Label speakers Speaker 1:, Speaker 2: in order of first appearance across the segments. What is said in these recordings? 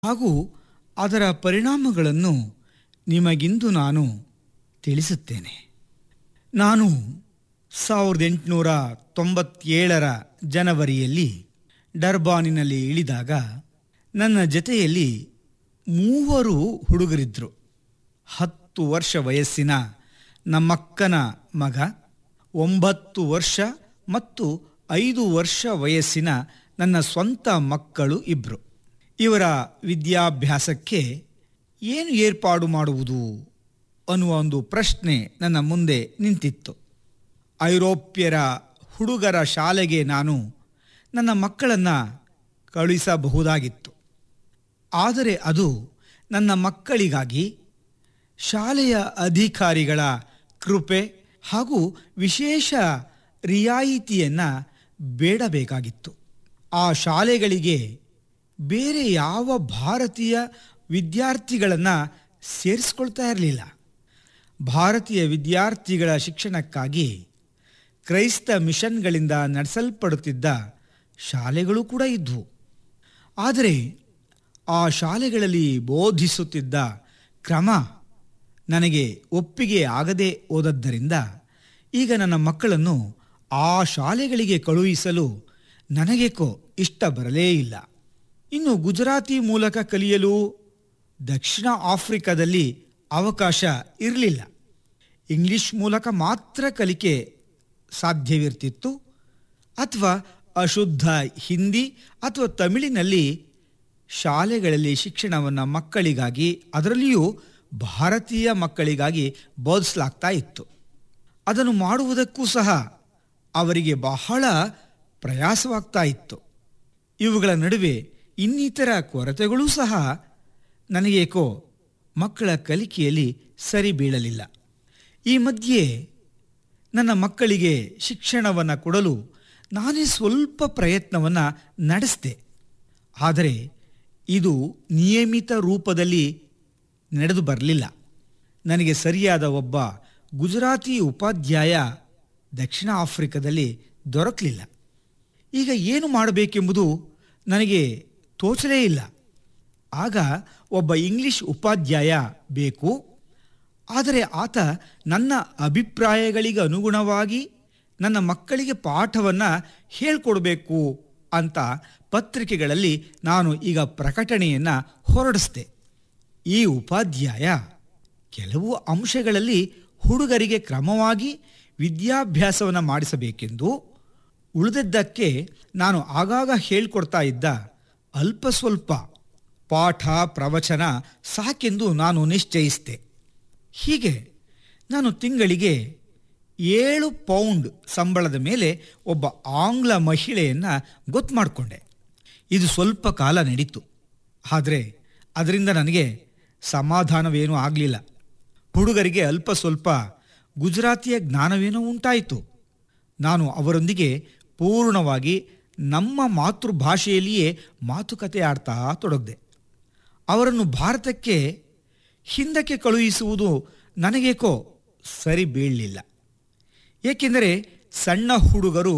Speaker 1: ಹಾಗೂ ಅದರ ಪರಿಣಾಮಗಳನ್ನು ನಿಮಗಿಂದು ನಾನು ತಿಳಿಸುತ್ತೇನೆ ನಾನು ಸಾವಿರದ ಎಂಟುನೂರ ತೊಂಬತ್ತೇಳರ ಜನವರಿಯಲ್ಲಿ ಡರ್ಬಾನಿನಲ್ಲಿ ಇಳಿದಾಗ ನನ್ನ ಜತೆಯಲ್ಲಿ ಮೂವರು ಹುಡುಗರಿದ್ದರು ಹತ್ತು ವರ್ಷ ವಯಸ್ಸಿನ ನಮ್ಮಕ್ಕನ ಮಗ ಒಂಬತ್ತು ವರ್ಷ ಮತ್ತು ಐದು ವರ್ಷ ವಯಸ್ಸಿನ ನನ್ನ ಸ್ವಂತ ಮಕ್ಕಳು ಇಬ್ಬರು ಇವರ ವಿದ್ಯಾಭ್ಯಾಸಕ್ಕೆ ಏನು ಏರ್ಪಾಡು ಮಾಡುವುದು ಅನ್ನುವ ಒಂದು ಪ್ರಶ್ನೆ ನನ್ನ ಮುಂದೆ ನಿಂತಿತ್ತು ಐರೋಪ್ಯರ ಹುಡುಗರ ಶಾಲೆಗೆ ನಾನು ನನ್ನ ಮಕ್ಕಳನ್ನು ಕಳುಹಿಸಬಹುದಾಗಿತ್ತು ಆದರೆ ಅದು ನನ್ನ ಮಕ್ಕಳಿಗಾಗಿ ಶಾಲೆಯ ಅಧಿಕಾರಿಗಳ ಕೃಪೆ ಹಾಗೂ ವಿಶೇಷ ರಿಯಾಯಿತಿಯನ್ನು ಬೇಡಬೇಕಾಗಿತ್ತು ಆ ಶಾಲೆಗಳಿಗೆ ಬೇರೆ ಯಾವ ಭಾರತೀಯ ವಿದ್ಯಾರ್ಥಿಗಳನ್ನು ಸೇರಿಸ್ಕೊಳ್ತಾ ಇರಲಿಲ್ಲ ಭಾರತೀಯ ವಿದ್ಯಾರ್ಥಿಗಳ ಶಿಕ್ಷಣಕ್ಕಾಗಿ ಕ್ರೈಸ್ತ ಮಿಷನ್ಗಳಿಂದ ನಡೆಸಲ್ಪಡುತ್ತಿದ್ದ ಶಾಲೆಗಳು ಕೂಡ ಇದ್ವು ಆದರೆ ಆ ಶಾಲೆಗಳಲ್ಲಿ ಬೋಧಿಸುತ್ತಿದ್ದ ಕ್ರಮ ನನಗೆ ಒಪ್ಪಿಗೆ ಆಗದೆ ಹೋದದ್ದರಿಂದ ಈಗ ನನ್ನ ಮಕ್ಕಳನ್ನು ಆ ಶಾಲೆಗಳಿಗೆ ಕಳುಹಿಸಲು ನನಗೇಕೋ ಇಷ್ಟ ಬರಲೇ ಇಲ್ಲ ಇನ್ನು ಗುಜರಾತಿ ಮೂಲಕ ಕಲಿಯಲು ದಕ್ಷಿಣ ಆಫ್ರಿಕಾದಲ್ಲಿ ಅವಕಾಶ ಇರಲಿಲ್ಲ ಇಂಗ್ಲಿಷ್ ಮೂಲಕ ಮಾತ್ರ ಕಲಿಕೆ ಸಾಧ್ಯವಿರ್ತಿತ್ತು ಅಥವಾ ಅಶುದ್ಧ ಹಿಂದಿ ಅಥವಾ ತಮಿಳಿನಲ್ಲಿ ಶಾಲೆಗಳಲ್ಲಿ ಶಿಕ್ಷಣವನ್ನು ಮಕ್ಕಳಿಗಾಗಿ ಅದರಲ್ಲಿಯೂ ಭಾರತೀಯ ಮಕ್ಕಳಿಗಾಗಿ ಬೋಧಿಸಲಾಗ್ತಾ ಇತ್ತು ಅದನ್ನು ಮಾಡುವುದಕ್ಕೂ ಸಹ ಅವರಿಗೆ ಬಹಳ ಪ್ರಯಾಸವಾಗ್ತಾ ಇತ್ತು ಇವುಗಳ ನಡುವೆ ಇನ್ನಿತರ ಕೊರತೆಗಳೂ ಸಹ ನನಗೇಕೋ ಮಕ್ಕಳ ಕಲಿಕೆಯಲ್ಲಿ ಸರಿ ಬೀಳಲಿಲ್ಲ ಈ ಮಧ್ಯೆ ನನ್ನ ಮಕ್ಕಳಿಗೆ ಶಿಕ್ಷಣವನ್ನು ಕೊಡಲು ನಾನೇ ಸ್ವಲ್ಪ ಪ್ರಯತ್ನವನ್ನು ನಡೆಸಿದೆ ಆದರೆ ಇದು ನಿಯಮಿತ ರೂಪದಲ್ಲಿ ನಡೆದು ಬರಲಿಲ್ಲ ನನಗೆ ಸರಿಯಾದ ಒಬ್ಬ ಗುಜರಾತಿ ಉಪಾಧ್ಯಾಯ ದಕ್ಷಿಣ ಆಫ್ರಿಕಾದಲ್ಲಿ ದೊರಕಲಿಲ್ಲ ಈಗ ಏನು ಮಾಡಬೇಕೆಂಬುದು ನನಗೆ ತೋಚಲೇ ಇಲ್ಲ ಆಗ ಒಬ್ಬ ಇಂಗ್ಲಿಷ್ ಉಪಾಧ್ಯಾಯ ಬೇಕು ಆದರೆ ಆತ ನನ್ನ ಅಭಿಪ್ರಾಯಗಳಿಗೆ ಅನುಗುಣವಾಗಿ ನನ್ನ ಮಕ್ಕಳಿಗೆ ಪಾಠವನ್ನು ಹೇಳ್ಕೊಡ್ಬೇಕು ಅಂತ ಪತ್ರಿಕೆಗಳಲ್ಲಿ ನಾನು ಈಗ ಪ್ರಕಟಣೆಯನ್ನು ಹೊರಡಿಸಿದೆ ಈ ಉಪಾಧ್ಯಾಯ ಕೆಲವು ಅಂಶಗಳಲ್ಲಿ ಹುಡುಗರಿಗೆ ಕ್ರಮವಾಗಿ ವಿದ್ಯಾಭ್ಯಾಸವನ್ನು ಮಾಡಿಸಬೇಕೆಂದು ಉಳಿದದ್ದಕ್ಕೆ ನಾನು ಆಗಾಗ ಹೇಳ್ಕೊಡ್ತಾ ಇದ್ದ ಅಲ್ಪ ಸ್ವಲ್ಪ ಪಾಠ ಪ್ರವಚನ ಸಾಕೆಂದು ನಾನು ನಿಶ್ಚಯಿಸಿದೆ ಹೀಗೆ ನಾನು ತಿಂಗಳಿಗೆ ಏಳು ಪೌಂಡ್ ಸಂಬಳದ ಮೇಲೆ ಒಬ್ಬ ಆಂಗ್ಲ ಮಹಿಳೆಯನ್ನು ಗೊತ್ತು ಮಾಡಿಕೊಂಡೆ ಇದು ಸ್ವಲ್ಪ ಕಾಲ ನಡೀತು ಆದರೆ ಅದರಿಂದ ನನಗೆ ಸಮಾಧಾನವೇನೂ ಆಗಲಿಲ್ಲ ಹುಡುಗರಿಗೆ ಅಲ್ಪ ಸ್ವಲ್ಪ ಗುಜರಾತಿಯ ಜ್ಞಾನವೇನೋ ಉಂಟಾಯಿತು ನಾನು ಅವರೊಂದಿಗೆ ಪೂರ್ಣವಾಗಿ ನಮ್ಮ ಮಾತೃಭಾಷೆಯಲ್ಲಿಯೇ ಮಾತುಕತೆ ಆಡ್ತಾ ತೊಡಗಿದೆ ಅವರನ್ನು ಭಾರತಕ್ಕೆ ಹಿಂದಕ್ಕೆ ಕಳುಹಿಸುವುದು ನನಗೇಕೋ ಸರಿ ಬೀಳಲಿಲ್ಲ ಏಕೆಂದರೆ ಸಣ್ಣ ಹುಡುಗರು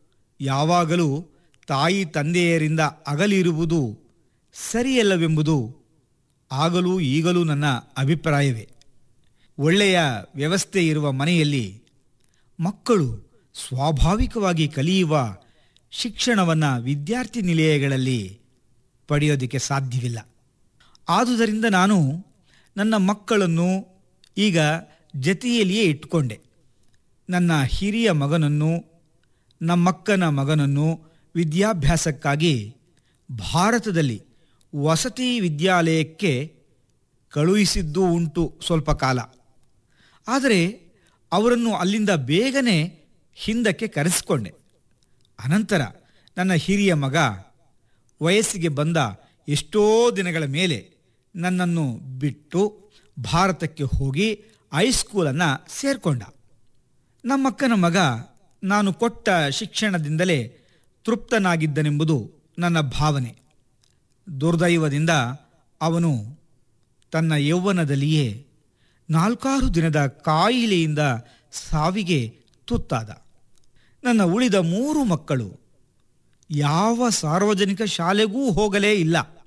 Speaker 1: ಯಾವಾಗಲೂ ತಾಯಿ ತಂದೆಯರಿಂದ ಅಗಲಿರುವುದು ಸರಿಯಲ್ಲವೆಂಬುದು ಆಗಲೂ ಈಗಲೂ ನನ್ನ ಅಭಿಪ್ರಾಯವೇ ಒಳ್ಳೆಯ ವ್ಯವಸ್ಥೆ ಇರುವ ಮನೆಯಲ್ಲಿ ಮಕ್ಕಳು ಸ್ವಾಭಾವಿಕವಾಗಿ ಕಲಿಯುವ ಶಿಕ್ಷಣವನ್ನು ವಿದ್ಯಾರ್ಥಿ ನಿಲಯಗಳಲ್ಲಿ ಪಡೆಯೋದಕ್ಕೆ ಸಾಧ್ಯವಿಲ್ಲ ಆದುದರಿಂದ ನಾನು ನನ್ನ ಮಕ್ಕಳನ್ನು ಈಗ ಜತೆಯಲ್ಲಿಯೇ ಇಟ್ಕೊಂಡೆ ನನ್ನ ಹಿರಿಯ ಮಗನನ್ನು ನಮ್ಮಕ್ಕನ ಮಗನನ್ನು ವಿದ್ಯಾಭ್ಯಾಸಕ್ಕಾಗಿ ಭಾರತದಲ್ಲಿ ವಸತಿ ವಿದ್ಯಾಲಯಕ್ಕೆ ಕಳುಹಿಸಿದ್ದೂ ಉಂಟು ಸ್ವಲ್ಪ ಕಾಲ ಆದರೆ ಅವರನ್ನು ಅಲ್ಲಿಂದ ಬೇಗನೆ ಹಿಂದಕ್ಕೆ ಕರೆಸಿಕೊಂಡೆ ಅನಂತರ ನನ್ನ ಹಿರಿಯ ಮಗ ವಯಸ್ಸಿಗೆ ಬಂದ ಎಷ್ಟೋ ದಿನಗಳ ಮೇಲೆ ನನ್ನನ್ನು ಬಿಟ್ಟು ಭಾರತಕ್ಕೆ ಹೋಗಿ ಹೈಸ್ಕೂಲನ್ನು ಸೇರಿಕೊಂಡ ನಮ್ಮಕ್ಕನ ಮಗ ನಾನು ಕೊಟ್ಟ ಶಿಕ್ಷಣದಿಂದಲೇ ತೃಪ್ತನಾಗಿದ್ದನೆಂಬುದು ನನ್ನ ಭಾವನೆ ದುರ್ದೈವದಿಂದ ಅವನು ತನ್ನ ಯೌವನದಲ್ಲಿಯೇ ನಾಲ್ಕಾರು ದಿನದ ಕಾಯಿಲೆಯಿಂದ ಸಾವಿಗೆ ತುತ್ತಾದ ನನ್ನ ಉಳಿದ ಮೂರು ಮಕ್ಕಳು ಯಾವ ಸಾರ್ವಜನಿಕ ಶಾಲೆಗೂ ಹೋಗಲೇ ಇಲ್ಲ